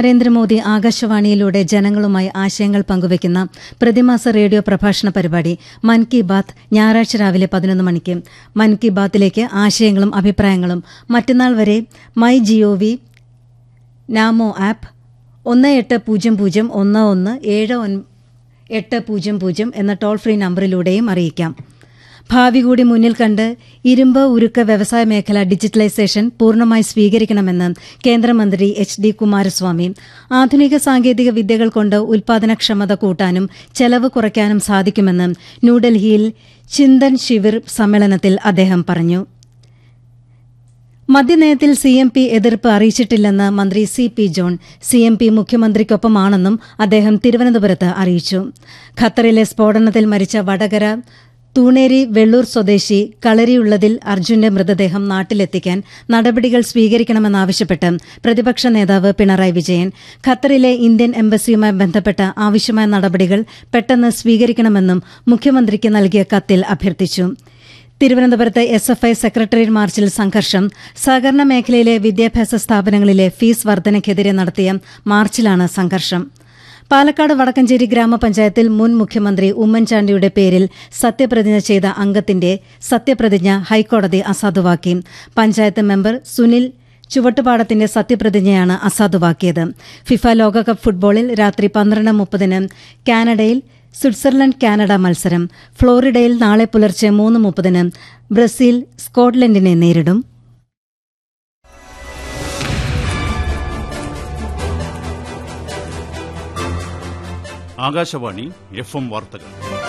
നരേന്ദ്രമോദി ആകാശവാണിയിലൂടെ ജനങ്ങളുമായി ആശയങ്ങൾ പങ്കുവയ്ക്കുന്ന പ്രതിമാസ റേഡിയോ പ്രഭാഷണ പരിപാടി മൻ കി ബാത്ത് ഞായറാഴ്ച രാവിലെ പതിനൊന്ന് മണിക്ക് മൻ കി ബാത്തിലേക്ക് ആശയങ്ങളും അഭിപ്രായങ്ങളും മറ്റന്നാൾ വരെ മൈ ജിഒവി നാമോ ആപ്പ് ഒന്ന് എട്ട് പൂജ്യം പൂജ്യം ഒന്ന് ഒന്ന് ഏഴ് ഒൻ- എട്ട് പൂജ്യം പൂജ്യം എന്ന ടോൾ ഫ്രീ നമ്പറിലൂടെയും അറിയിക്കാം ഭാവി കൂടി മുന്നിൽ കണ്ട് ഇരുമ്പ് ഉരുക്ക് വ്യവസായ മേഖല ഡിജിറ്റലൈസേഷൻ പൂർണ്ണമായി സ്വീകരിക്കണമെന്ന് കേന്ദ്രമന്ത്രി എച്ച് ഡി കുമാരസ്വാമി ആധുനിക സാങ്കേതിക വിദ്യകൾ കൊണ്ട് ഉൽപാദനക്ഷമത കൂട്ടാനും ചെലവ് കുറയ്ക്കാനും സാധിക്കുമെന്ന് ന്യൂഡൽഹിയിൽ ചിന്തൻ ശിവിർ സമ്മേളനത്തിൽ അദ്ദേഹം പറഞ്ഞു മദ്യനയത്തിൽ സി എം പി എതിർപ്പ് അറിയിച്ചിട്ടില്ലെന്ന് മന്ത്രി C P John C M P മുഖ്യമന്ത്രിക്കൊപ്പമാണെന്നും അദ്ദേഹം തിരുവനന്തപുരത്ത് അറിയിച്ചു ഖത്തറിലെ സ്ഫോടനത്തിൽ മരിച്ച വടകര തൂണേരി വെള്ളൂർ സ്വദേശി കളരിയുള്ളതിൽ അർജുന്റെ മൃതദേഹം നാട്ടിലെത്തിക്കാൻ നടപടികൾ സ്വീകരിക്കണമെന്നാവശ്യപ്പെട്ട് പ്രതിപക്ഷ നേതാവ് പിണറായി വിജയൻ ഖത്തറിലെ ഇന്ത്യൻ എംബസിയുമായി ബന്ധപ്പെട്ട ആവശ്യമായ നടപടികൾ പെട്ടെന്ന് സ്വീകരിക്കണമെന്നും മുഖ്യമന്ത്രിക്ക് നൽകിയ കത്തിൽ അഭ്യർത്ഥിച്ചു തിരുവനന്തപുരത്ത് എസ് എഫ് ഐ സെക്രട്ടേറിയറ്റ് മാർച്ചിൽ സംഘർഷം സഹകരണ മേഖലയിലെ വിദ്യാഭ്യാസ സ്ഥാപനങ്ങളിലെ ഫീസ് വർധനയ്ക്കെതിരെ നടത്തിയ മാർച്ചിലാണ് സംഘർഷം പാലക്കാട് വടക്കഞ്ചേരി ഗ്രാമപഞ്ചായത്തിൽ മുൻ മുഖ്യമന്ത്രി ഉമ്മൻചാണ്ടിയുടെ പേരിൽ സത്യപ്രതിജ്ഞ ചെയ്ത അംഗത്തിന്റെ സത്യപ്രതിജ്ഞ ഹൈക്കോടതി അസാധുവാക്കി പഞ്ചായത്ത് മെമ്പർ സുനിൽ ചുവട്ടുപാടത്തിന്റെ സത്യപ്രതിജ്ഞയാണ് അസാധുവാക്കിയത് ഫിഫ ലോകകപ്പ് ഫുട്ബോളിൽ രാത്രി പന്ത്രണ്ട് മുപ്പതിന് കാനഡയിൽ സ്വിറ്റ്സർലൻഡ് കാനഡ മത്സരം ഫ്ലോറിഡയിൽ നാളെ പുലർച്ചെ മൂന്ന് മുപ്പതിന് ബ്രസീൽ സ്കോട്ട്ലൻഡിനെ നേരിടും ആകാശവാണി എഫ് എം വാർത്തകൾ